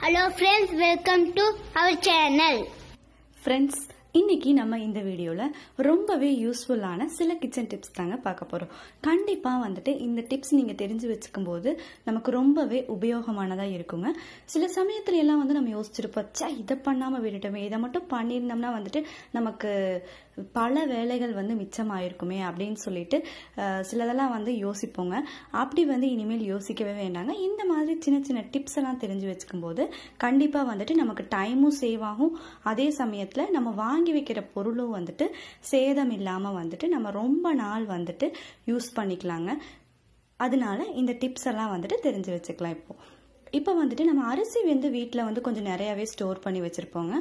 Hello friends, welcome to our channel. Friends இன்னைக்கு நம்ம இந்த வீடியோவில் ரொம்பவே யூஸ்ஃபுல்லான சில கிச்சன் டிப்ஸ் தாங்க பார்க்க போகிறோம் கண்டிப்பாக வந்துட்டு இந்த டிப்ஸ் நீங்கள் தெரிஞ்சு வச்சுக்கும் போது நமக்கு ரொம்பவே உபயோகமானதாக இருக்குங்க சில சமயத்துல எல்லாம் வந்து நம்ம யோசிச்சிருப்போம் ச்சே இதை பண்ணாமல் விட்டுட்டோமே இதை மட்டும் பண்ணியிருந்தோம்னா வந்துட்டு நமக்கு பல வேலைகள் வந்து மிச்சமாயிருக்குமே அப்படின்னு சொல்லிட்டு அஹ், சிலதெல்லாம் வந்து யோசிப்போங்க அப்படி வந்து இனிமேல் யோசிக்கவே வேண்டாங்க இந்த மாதிரி சின்ன சின்ன டிப்ஸ் எல்லாம் தெரிஞ்சு வச்சுக்கும் போது கண்டிப்பாக வந்துட்டு நமக்கு டைமும் சேவ் ஆகும் அதே சமயத்தில் நம்ம வாங்கி வைக்கிற பொருளும் வந்துட்டு சேதம் இல்லாமல் வந்துட்டு நம்ம ரொம்ப நாள் வந்துட்டு யூஸ் பண்ணிக்கலாங்க அதனால இந்த டிப்ஸ் எல்லாம் வந்துட்டு தெரிஞ்சு வச்சுக்கலாம் இப்போ இப்போ வந்துட்டு நம்ம அரிசி வந்து வீட்டில் வந்து கொஞ்சம் நிறையாவே ஸ்டோர் பண்ணி வச்சுருப்போங்க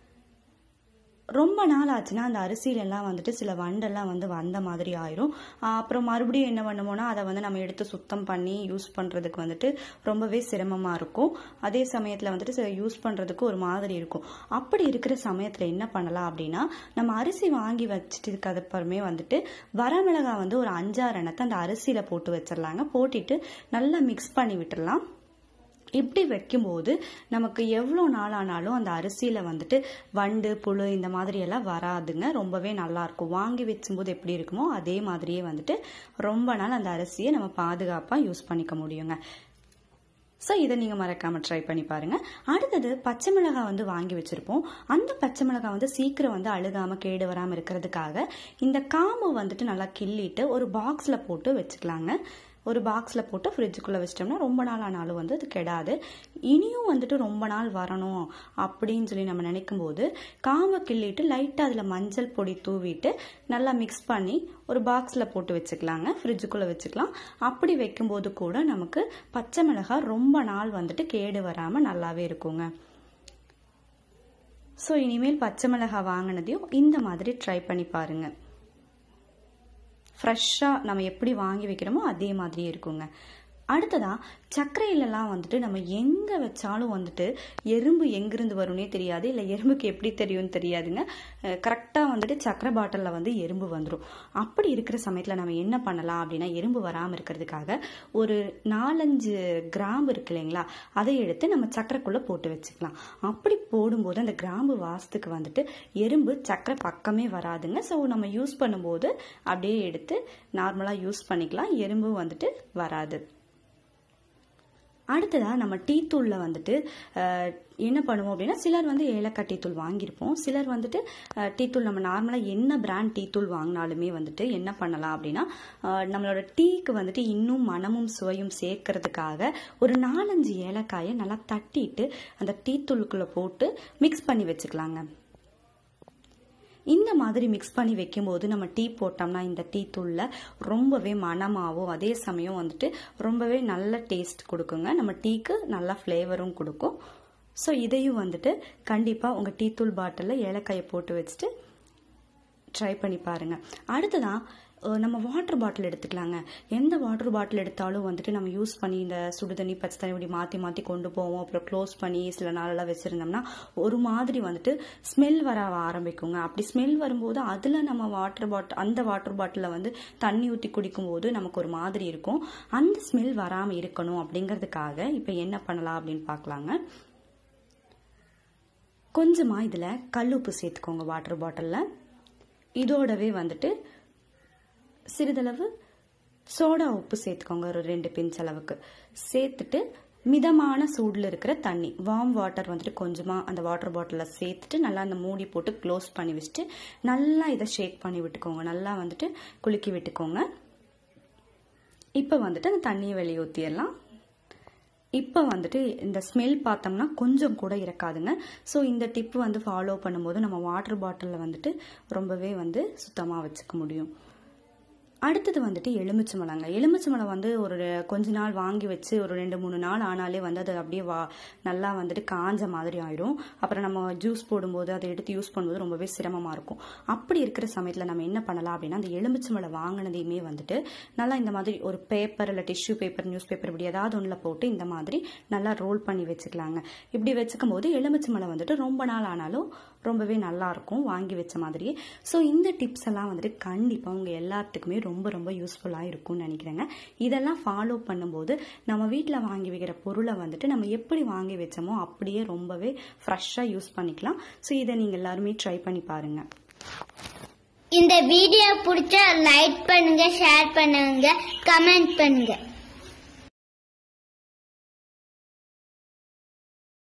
ரொம்ப நாள் ஆச்சுன்னா அந்த அரிசியில எல்லாம் வந்துட்டு சில வண்டெல்லாம் வந்து வந்த மாதிரி ஆயிரும் ஆஹ் அப்புறம் மறுபடியும் என்ன பண்ணுவோம்னா அதை வந்து நம்ம எடுத்து சுத்தம் பண்ணி யூஸ் பண்றதுக்கு வந்துட்டு ரொம்பவே சிரமமா இருக்கும் அதே சமயத்துல வந்துட்டு யூஸ் பண்றதுக்கு ஒரு மாதிரி இருக்கும் அப்படி இருக்கிற சமயத்துல என்ன பண்ணலாம் அப்படின்னா நம்ம அரிசி வாங்கி வச்சுட்டு அதுக்கப்புறமே வந்துட்டு வரமிளகாய் வந்து ஒரு அஞ்சாறு எண்ணத்தை அந்த அரிசியில போட்டு வச்சிடலாங்க போட்டுட்டு நல்லா மிக்ஸ் பண்ணி விட்டுடலாம் இப்படி வைக்கும்போது நமக்கு எவ்வளோ நாள் ஆனாலும் அந்த அரிசியில் வந்துட்டு வண்டு புழு இந்த மாதிரி எல்லாம் வராதுங்க ரொம்பவே நல்லா இருக்கும் வாங்கி வச்சும்போது எப்படி இருக்குமோ அதே மாதிரியே வந்துட்டு ரொம்ப நாள் அந்த அரிசியை நம்ம பாதுகாப்பாக யூஸ் பண்ணிக்க முடியுங்க ஸோ இதை நீங்கள் மறக்காமல் ட்ரை பண்ணி பாருங்கள் அடுத்தது பச்சை மிளகாய் வந்து வாங்கி வச்சுருப்போம் அந்த பச்சை மிளகாய் வந்து சீக்கிரம் வந்து அழுகாமல் கேடு வராமல் இருக்கிறதுக்காக இந்த காம்பு வந்துட்டு நல்லா கிள்ளிட்டு ஒரு பாக்ஸில் போட்டு வச்சுக்கலாங்க ஒரு பாக்ஸில் போட்டு ஃப்ரிட்ஜுக்குள்ளே வச்சிட்டோம்னா ரொம்ப நாள் ஆனாலும் வந்து அது கெடாது இனியும் வந்துட்டு ரொம்ப நாள் வரணும் அப்படின்னு சொல்லி நம்ம நினைக்கும் போது காம்பை கிள்ளிட்டு லைட்டாக அதில் மஞ்சள் பொடி தூவிட்டு நல்லா மிக்ஸ் பண்ணி ஒரு பாக்ஸில் போட்டு வச்சுக்கலாங்க ஃப்ரிட்ஜுக்குள்ளே வச்சுக்கலாம் அப்படி வைக்கும்போது கூட நமக்கு பச்சை மிளகாய் ரொம்ப நாள் வந்துட்டு கேடு வராமல் நல்லாவே இருக்குங்க ஸோ இனிமேல் பச்சை மிளகாய் வாங்கினதையும் இந்த மாதிரி ட்ரை பண்ணி பாருங்க ஃப்ரெஷ்ஷாக நம்ம எப்படி வாங்கி வைக்கிறோமோ அதே மாதிரியே இருக்குங்க அடுத்ததா சர்க்கரையிலலாம் வந்துட்டு நம்ம எங்கே வச்சாலும் வந்துட்டு எறும்பு எங்கிருந்து வரும்னே தெரியாது இல்லை எறும்புக்கு எப்படி தெரியும்னு தெரியாதுங்க கரெக்டாக வந்துட்டு சர்க்கரை பாட்டிலில் வந்து எறும்பு வந்துடும் அப்படி இருக்கிற சமயத்தில் நம்ம என்ன பண்ணலாம் அப்படின்னா எறும்பு வராமல் இருக்கிறதுக்காக ஒரு நாலஞ்சு கிராம்பு இருக்கு இல்லைங்களா அதை எடுத்து நம்ம சர்க்கரைக்குள்ளே போட்டு வச்சுக்கலாம் அப்படி போடும்போது அந்த கிராம்பு வாசத்துக்கு வந்துட்டு எறும்பு சர்க்கரை பக்கமே வராதுங்க ஸோ நம்ம யூஸ் பண்ணும்போது அப்படியே எடுத்து நார்மலாக யூஸ் பண்ணிக்கலாம் எறும்பு வந்துட்டு வராது அடுத்ததா நம்ம டீ தூளில் வந்துட்டு அஹ், என்ன பண்ணுவோம் அப்படின்னா சிலர் வந்து ஏலக்காய் டீ தூள் வாங்கியிருப்போம் சிலர் வந்துட்டு அஹ், டீ தூள் நம்ம நார்மலாக என்ன பிராண்ட் டீ தூள் வாங்கினாலுமே வந்துட்டு என்ன பண்ணலாம் அப்படின்னா அஹ், நம்மளோட டீக்கு வந்துட்டு இன்னும் மனமும் சுவையும் சேர்க்கறதுக்காக ஒரு நாலஞ்சு ஏலக்காயை நல்லா தட்டிட்டு அந்த டீ தூளுக்குள்ளே போட்டு மிக்ஸ் பண்ணி வச்சுக்கலாங்க இந்த மாதிரி மிக்ஸ் பண்ணி வைக்கும்போது நம்ம டீ போட்டோம்னா இந்த டீ தூளில் ரொம்பவே மணமாகவும் அதே சமயம் வந்துட்டு ரொம்பவே நல்ல டேஸ்ட் கொடுக்குங்க நம்ம டீக்கு நல்லா ஃப்ளேவரும் கொடுக்கும் ஸோ இதையும் வந்துட்டு கண்டிப்பாக உங்கள் டீ தூள் பாட்டிலில் ஏலக்காயை போட்டு வச்சுட்டு ட்ரை பண்ணி பாருங்க அடுத்ததான் அஹ், நம்ம வாட்டர் பாட்டில் எடுத்துக்கலாங்க எந்த வாட்டர் பாட்டில் எடுத்தாலும் வந்துட்டு நம்ம யூஸ் பண்ணி இந்த சுடு தண்ணி பச்சை தண்ணி இப்படி மாற்றி மாற்றி கொண்டு போவோம் அப்புறம் க்ளோஸ் பண்ணி சில நாளெல்லாம் வச்சுருந்தோம்னா ஒரு மாதிரி வந்துட்டு ஸ்மெல் வர ஆரம்பிக்குங்க அப்படி ஸ்மெல் வரும்போது அதில் நம்ம வாட்டர் பாட்டில் அந்த வாட்டர் பாட்டிலில் வந்து தண்ணி ஊற்றி குடிக்கும்போது நமக்கு ஒரு மாதிரி இருக்கும் அந்த ஸ்மெல் வராமல் இருக்கணும் அப்படிங்கிறதுக்காக இப்போ என்ன பண்ணலாம் அப்படின்னு பார்க்கலாங்க கொஞ்சமாக இதில் கல்லுப்பு சேர்த்துக்கோங்க வாட்டர் பாட்டிலில் இதோடவே வந்துட்டு சிறிதளவு சோடா உப்பு சேர்த்துக்கோங்க ஒரு ரெண்டு பிஞ்ச் அளவுக்கு சேர்த்துட்டு மிதமான சூடில் இருக்கிற தண்ணி வார்ம் வாட்டர் வந்துட்டு கொஞ்சமாக அந்த வாட்டர் பாட்டிலில் சேர்த்துட்டு நல்லா அந்த மூடி போட்டு க்ளோஸ் பண்ணி வச்சுட்டு நல்லா இதை ஷேக் பண்ணி விட்டுக்கோங்க நல்லா வந்துட்டு குலுக்கி விட்டுக்கோங்க இப்போ வந்துட்டு அந்த தண்ணியை வெளியே ஊற்றிடலாம் இப்போ வந்துட்டு இந்த ஸ்மெல் பார்த்தோம்னா கொஞ்சம் கூட இருக்காதுங்க ஸோ இந்த டிப் வந்து ஃபாலோ பண்ணும்போது நம்ம வாட்டர் பாட்டிலில் வந்துட்டு ரொம்பவே வந்து சுத்தமாக வச்சுக்க முடியும் அடுத்தது வந்துட்டு எலுமிச்சை மலங்க எலுமிச்சை மலை வந்து ஒரு கொஞ்ச நாள் வாங்கி வச்சு ஒரு ரெண்டு மூணு நாள் ஆனாலே வந்து அது அப்படியே வா நல்லா வந்துட்டு காஞ்ச மாதிரி ஆயிடும் அப்புறம் நம்ம ஜூஸ் போடும்போது அதை எடுத்து யூஸ் பண்ணும்போது ரொம்பவே சிரமமாக இருக்கும் அப்படி இருக்கிற சமயத்தில் நம்ம என்ன பண்ணலாம் அப்படின்னா அந்த எலுமிச்சை மலை வாங்கினதையுமே வந்துட்டு நல்லா இந்த மாதிரி ஒரு பேப்பர் இல்லை டிஷ்யூ பேப்பர் நியூஸ் பேப்பர் இப்படி ஏதாவது ஒன்றில் போட்டு இந்த மாதிரி நல்லா ரோல் பண்ணி வச்சுக்கலாங்க இப்படி வச்சுக்கும் போது எலுமிச்சை மலை வந்துட்டு ரொம்ப நாள் ஆனாலும் ரொம்பவே நல்லா இருக்கும் வாங்கி வச்ச மாதிரியே ஸோ இந்த டிப்ஸ் எல்லாம் வந்துட்டு கண்டிப்பாக உங்கள் எல்லாத்துக்குமே ரொம்ப ரொம்ப ரொம்ப யூஸ்ஃபுல்லாக இருக்கும்னு நினைக்கிறேங்க இதெல்லாம் ஃபாலோ பண்ணும்போது நம்ம வீட்டில் வாங்கி வைக்கிற பொருளை வந்துட்டு நம்ம எப்படி வாங்கி வச்சோமோ அப்படியே ரொம்பவே ஃப்ரெஷ்ஷாக யூஸ் பண்ணிக்கலாம் ஸோ இதை நீங்கள் எல்லாருமே ட்ரை பண்ணி பாருங்கள் இந்த வீடியோ பிடிச்சா லைக் பண்ணுங்க ஷேர் பண்ணுங்க கமெண்ட் பண்ணுங்க